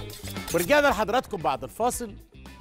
ورجعنا لحضراتكم بعد الفاصل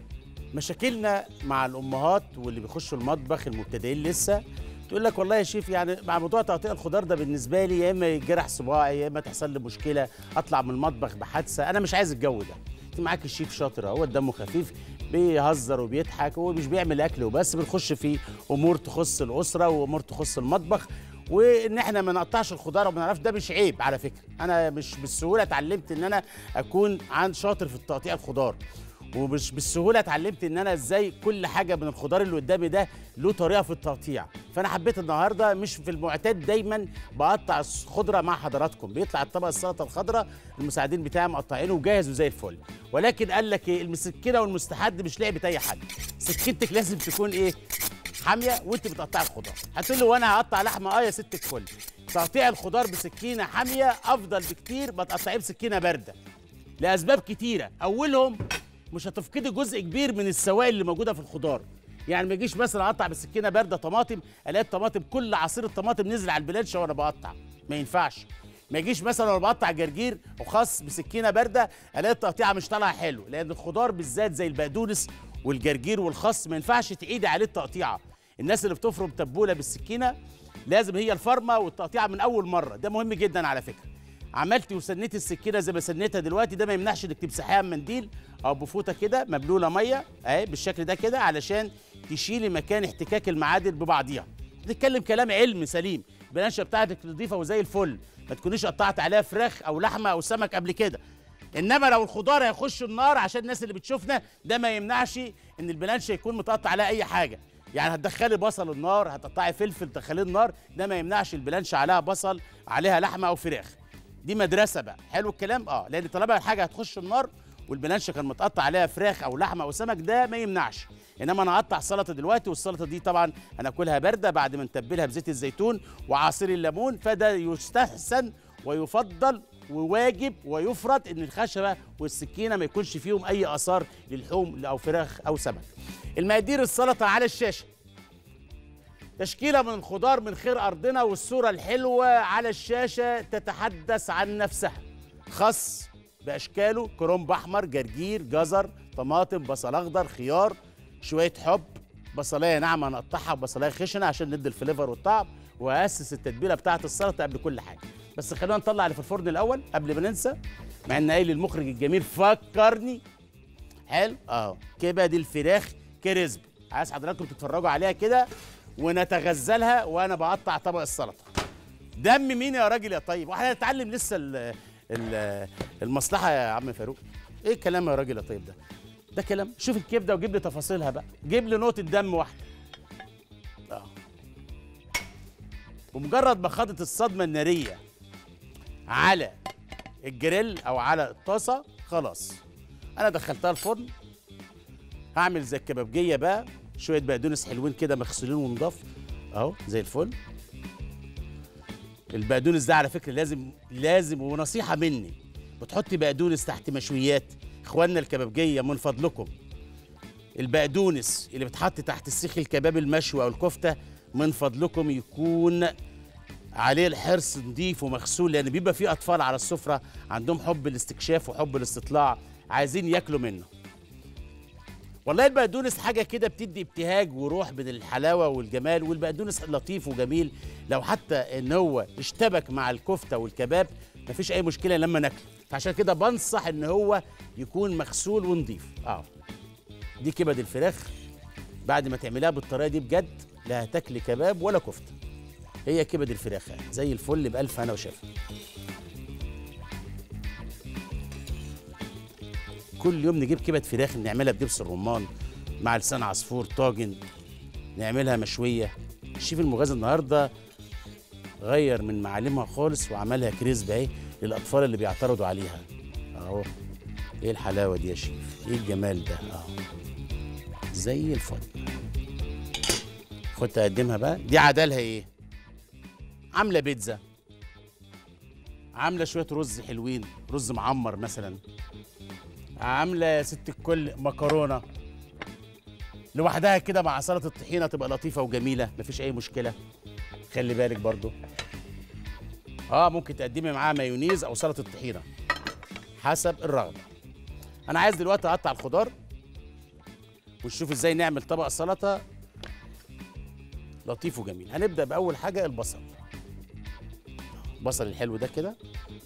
مشاكلنا مع الامهات واللي بيخشوا المطبخ المبتدئين لسه تقول لك والله يا شيف يعني مع موضوع تقطيع الخضار ده بالنسبه لي يا اما يتجرح صباعي يا اما تحصل لي مشكله اطلع من المطبخ بحادثه انا مش عايز الجو ده انت معاك الشيف شاطر اهو دمه خفيف بيهزر وبيضحك هو مش بيعمل اكل وبس بنخش في امور تخص الاسره وامور تخص المطبخ وان احنا ما نقطعش الخضار وما نعرفش ده مش عيب على فكره انا مش بالسهوله اتعلمت ان انا اكون عن شاطر في تقطيع الخضار ومش بالسهوله اتعلمت ان انا ازاي كل حاجه من الخضار اللي قدامي ده له طريقه في التقطيع فانا حبيت النهارده مش في المعتاد دايما بقطع الخضره مع حضراتكم بيطلع الطبق السلطه الخضراء المساعدين بتاعي مقطعينه وجاهز وزي الفل ولكن قال لك ايه المسكنه والمستحد مش لعبه اي حد سكينتك لازم تكون ايه حاميه وانت بتقطعي الخضار هتقول له وانا هقطع لحمه اه يا ست الكل تقطيع الخضار بسكينه حاميه افضل بكتير ما تقطعيه بسكينه بارده لاسباب كتيره اولهم مش هتفقدي جزء كبير من السوائل اللي موجوده في الخضار يعني ما يجيش مثلا اقطع بالسكينه بارده طماطم الاقي الطماطم كل عصير الطماطم نزل على البلانشه وانا بقطع ما ينفعش ما يجيش مثلا وانا بقطع جرجير وخاص بسكينه بارده الاقي التقطيعه مش طالعه حلو لان الخضار بالذات زي البقدونس والجرجير والخس ما ينفعش تعيدي عليه التقطيعه الناس اللي بتفرم تبوله بالسكينه لازم هي الفرمه والتقطيعه من اول مره ده مهم جدا على فكره عملتي وسنيتي السكينه زي ما سنيتها دلوقتي ده ما يمنعش انك تمسحيها بمنديل او بفوطه كده مبلوله ميه اهي بالشكل ده كده علشان تشيلي مكان احتكاك المعادن ببعضيها بتتكلم كلام علم سليم البلانشه بتاعتك نظيفه وزي الفل ما تكونيش قطعت عليها فراخ او لحمه او سمك قبل كده انما لو الخضار هيخش النار عشان الناس اللي بتشوفنا ده ما يمنعش ان البلانشه يكون متقطع عليها اي حاجه يعني هتدخلي بصل النار هتقطعي فلفل تدخليه النار ده ما يمنعش البلانشه عليها بصل عليها لحمه او فراخ دي مدرسه بقى حلو الكلام اه لان طالما الحاجه هتخش النار والبلانشه كان متقطع عليها فراخ او لحمه او سمك ده ما يمنعش انما انا هقطع سلطه دلوقتي والسلطه دي طبعا هناكلها بارده بعد ما نتبلها بزيت الزيتون وعصير الليمون فده يستحسن ويفضل وواجب ويفرض ان الخشبه والسكينه ما يكونش فيهم اي اثار للحوم او فراخ او سمك المقادير السلطه على الشاشه تشكيلة من الخضار من خير أرضنا والصورة الحلوة على الشاشة تتحدث عن نفسها خس بأشكاله كرنب أحمر جرجير جزر طماطم بصل أخضر خيار شوية حب بصلاية ناعمة نقطعها وبصلاية خشنة عشان ندي الفليفر والطعم وأسس التتبيلة بتاعة السلطة قبل كل حاجة بس خلينا نطلع اللي في الفرن الأول قبل ما ننسى مع إن قايل المخرج الجميل فكرني حلو اه كبد الفراخ كريسبي عايز حضراتكم تتفرجوا عليها كده ونتغزلها وانا بقطع طبق السلطه دم مين يا راجل يا طيب واحنا هنتعلم لسه ال ال المصلحه يا عم فاروق ايه الكلام يا راجل يا طيب ده ده كلام شوف الكبده وجيب لي تفاصيلها بقى جيب لي نقطه دم واحده اه بمجرد ما خدت الصدمه الناريه على الجريل او على الطاسه خلاص انا دخلتها الفرن هعمل زي الكبابجيه بقى شويه بقدونس حلوين كده مغسولين ونضاف اهو زي الفل البقدونس ده على فكره لازم لازم ونصيحه مني بتحطي بقدونس تحت مشويات اخواننا الكبابجيه من فضلكم البقدونس اللي بتحط تحت السيخ الكباب المشوي او الكفته من فضلكم يكون عليه الحرص نضيف ومغسول لان بيبقى فيه اطفال على السفره عندهم حب الاستكشاف وحب الاستطلاع عايزين ياكلوا منه والله البقدونس حاجه كده بتدي ابتهاج وروح من الحلاوه والجمال والبقدونس لطيف وجميل لو حتى ان هو اشتبك مع الكفته والكباب مفيش اي مشكله لما ناكله فعشان كده بنصح ان هو يكون مغسول ونضيف اه دي كبد الفراخ بعد ما تعملها بالطريقه دي بجد لا هتاكلي كباب ولا كفته هي كبد الفراخ يعني زي الفل بألف هنا وشفا كل يوم نجيب كبد فراخ نعملها بدبس الرمان مع لسان عصفور طاجن نعملها مشويه الشيف المغازي النهارده غير من معالمها خالص وعملها كريسبي اهي للاطفال اللي بيعترضوا عليها اهو ايه الحلاوه دي يا شيف ايه الجمال ده اهو زي الفل خد تقدمها بقى دي عدالها ايه عامله بيتزا عامله شويه رز حلوين رز معمر مثلا عامله يا ست الكل مكرونه لوحدها كده مع سلطه الطحينه تبقى لطيفه وجميله مفيش اي مشكله خلي بالك برضو اه ممكن تقدمي معاها مايونيز او سلطه طحينه حسب الرغبه انا عايز دلوقتي اقطع الخضار ونشوف ازاي نعمل طبق سلطه لطيف وجميل هنبدا باول حاجه البصل البصل الحلو ده كده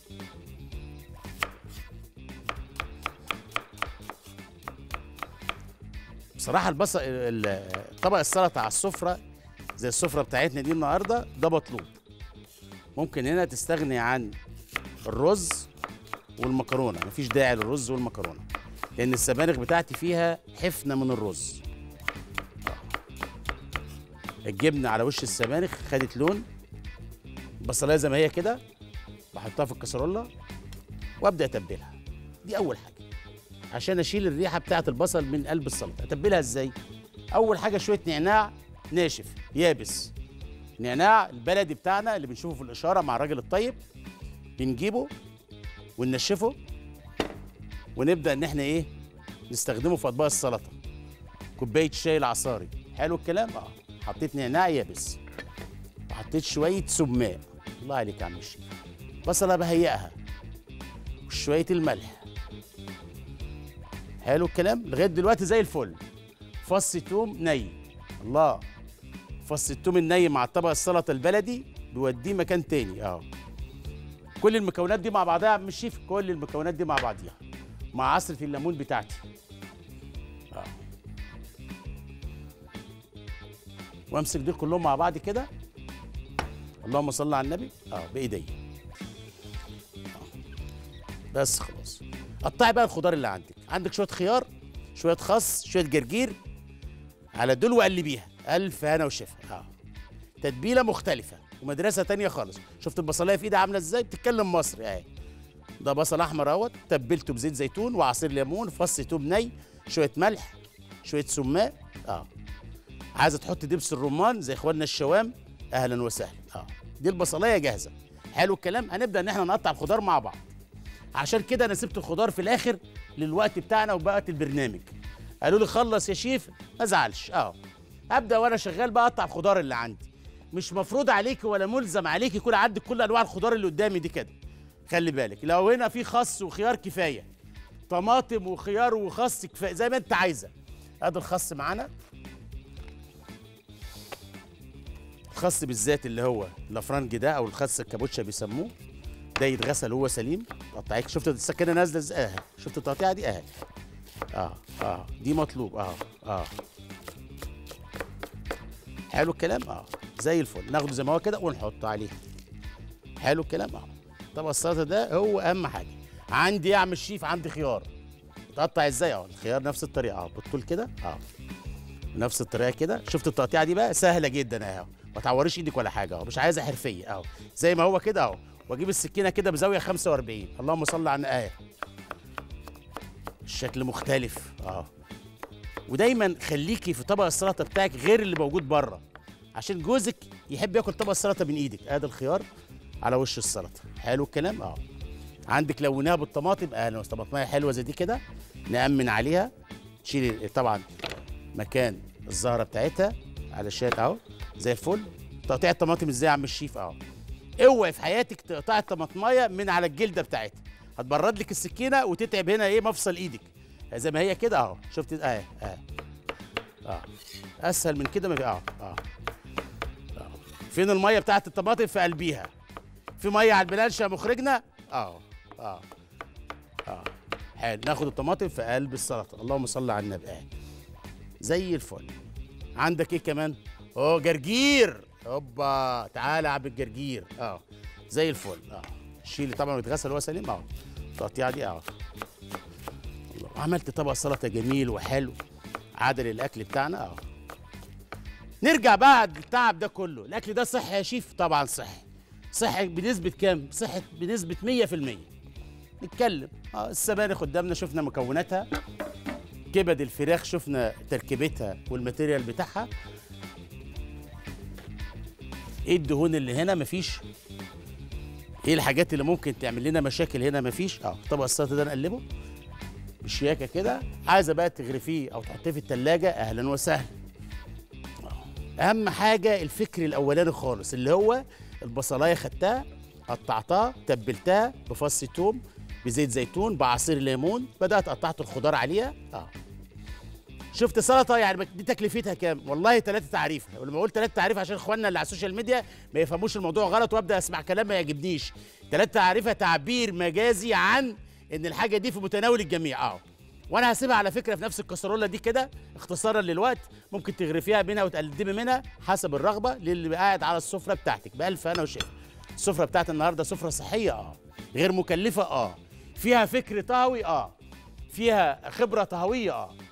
بصراحه البصل ال- طبق السلطه على السفره زي السفره بتاعتنا دي النهارده ده مطلوب ممكن هنا تستغني عن الرز والمكرونه مفيش داعي للرز والمكرونه لان السبانخ بتاعتي فيها حفنه من الرز الجبنه على وش السبانخ خدت لون البصلايه زي ما هي كده بحطها في الكسرولة وابدا اتبلها دي اول حاجه عشان اشيل الريحه بتاعه البصل من قلب السلطه اتبلها ازاي اول حاجه شويه نعناع ناشف يابس نعناع البلدي بتاعنا اللي بنشوفه في الاشاره مع الراجل الطيب بنجيبه وننشفه ونبدا ان احنا ايه نستخدمه في اطباق السلطه كوبايه شاي العصاري حلو الكلام اه حطيت نعناع يابس وحطيت شويه سماق الله عليك يا عم الشيخ بصله بهيئها وشويه الملح حلو الكلام لغايه دلوقتي زي الفل فص توم ني الله فص التوم الني مع طبق السلطه البلدي بيوديه مكان تاني اه كل المكونات دي مع بعضها يا عم الشيف كل المكونات دي مع بعضيها مع عصره الليمون بتاعتي اه وامسك دول كلهم مع بعض كده اللهم صل على النبي اه بايدي آه. بس خلاص قطعي بقى الخضار اللي عندك عندك شويه خيار شويه خس شويه جرجير على دول وقلبيها الف هنا وشفا اه تتبيله مختلفه ومدرسه تانية خالص شفت البصلايه في ايدي عامله ازاي بتتكلم مصري اهي ده بصل احمر اهوت تبلته بزيت زيتون وعصير ليمون فص توم ني شويه ملح شويه سماق اه عايزه تحط دبس الرمان زي اخواننا الشوام اهلا وسهلا اه دي البصلايه جاهزه حلو الكلام هنبدا ان احنا نقطع الخضار مع بعض عشان كده انا سبت الخضار في الاخر للوقت بتاعنا وبقت البرنامج قالوا لي خلص يا شيف ما ازعلش اه ابدا وانا شغال بقى اقطع الخضار اللي عندي مش مفروض عليك ولا ملزم عليك يكون عندك كل انواع الخضار اللي قدامي دي كده خلي بالك لو هنا في خس وخيار كفايه طماطم وخيار وخس كفايه زي ما انت عايزه ادي الخس معانا الخس بالذات اللي هو الافرنج ده او الخس الكابوتشا بيسموه ده يتغسل هو سليم قطعيك شفت السكينه نازله ازاي اهي شفت التقطيعه دي اهي اه اه دي مطلوب اه اه حلو الكلام اه زي الفل ناخده زي ما هو كده ونحطه عليه حلو الكلام اه طبق السلطه ده هو اهم حاجه عندي يا عم الشيف عندي خيار تقطع ازاي اه الخيار نفس الطريقه اه بالطول كده اه نفس الطريقه كده شفت التقطيعه دي بقى سهله جدا اهو ما تعوريش ايدك ولا حاجه اهو مش عايزه حرفيه اهو زي ما هو كده اهو واجيب السكينه كده بزاويه 45 اللهم صل على الآية الشكل مختلف اه ودايما خليكي في طبق السلطه بتاعك غير اللي موجود بره عشان جوزك يحب ياكل طبق السلطه من ايدك ادي الخيار على وش السلطه حلو الكلام اه عندك لوناها بالطماطم اهلا طماطميه حلوه زي دي كده نأمن عليها تشيلي طبعا مكان الزهره بتاعتها علشان اهو زي الفل تقطيع الطماطم ازاي يا عم الشيف اهو اوعي في حياتك تقطعي الطماطمايه من على الجلده بتاعتها هتبرد لك السكينه وتتعب هنا ايه مفصل ايدك زي ما هي كده اهو شفت اهي اهي اه اسهل من كده ما في اه اه آه. فين الميه بتاعت الطماطم في قلبيها في ميه على البلانشه يا مخرجنا اه اه اه حلو ناخد الطماطم في قلب السلطه اللهم صل على النبي اهي زي الفل عندك ايه كمان اه جرجير هوبا تعالى يا عم الجرجير اه زي الفل اه شيلي طبعا ويتغسل وهو سليم اه التقطيعه دي اه الله. عملت طبق سلطه جميل وحلو عادل الاكل بتاعنا اه نرجع بعد التعب ده كله الاكل ده صحي يا شيف طبعا صحي صحي بنسبه كام صحي بنسبه 100% نتكلم اه السبانخ قدامنا شفنا مكوناتها كبد الفراخ شفنا تركيبتها والماتيريال بتاعها ايه الدهون اللي هنا مفيش ايه الحاجات اللي ممكن تعمل لنا مشاكل هنا مفيش اه طبق السلطه ده نقلبه بشياكه كده عايزه بقى تغرفيه او تحطيه في التلاجة اهلا وسهلا آه. اهم حاجه الفكر الاولاني خالص اللي هو البصلايه خدتها قطعتها تبلتها بفص توم بزيت زيتون بعصير ليمون بدات قطعت الخضار عليها اه شفت سلطه يعني دي تكلفتها كام والله ثلاثه تعريف ولما اقول ثلاثه تعريف عشان اخواننا اللي على السوشيال ميديا ما يفهموش الموضوع غلط وابدا اسمع كلام ما يعجبنيش ثلاثه تعريفها تعبير مجازي عن ان الحاجه دي في متناول الجميع اه وانا هسيبها على فكره في نفس الكسرونه دي كده اختصارا للوقت ممكن تغرفيها منها وتقدمي منها حسب الرغبه للي قاعد على السفره بتاعتك بالف انا وشفا السفره بتاعت النهارده سفره صحيه اه غير مكلفه اه فيها فكر طهوي اه فيها خبره طهويه اه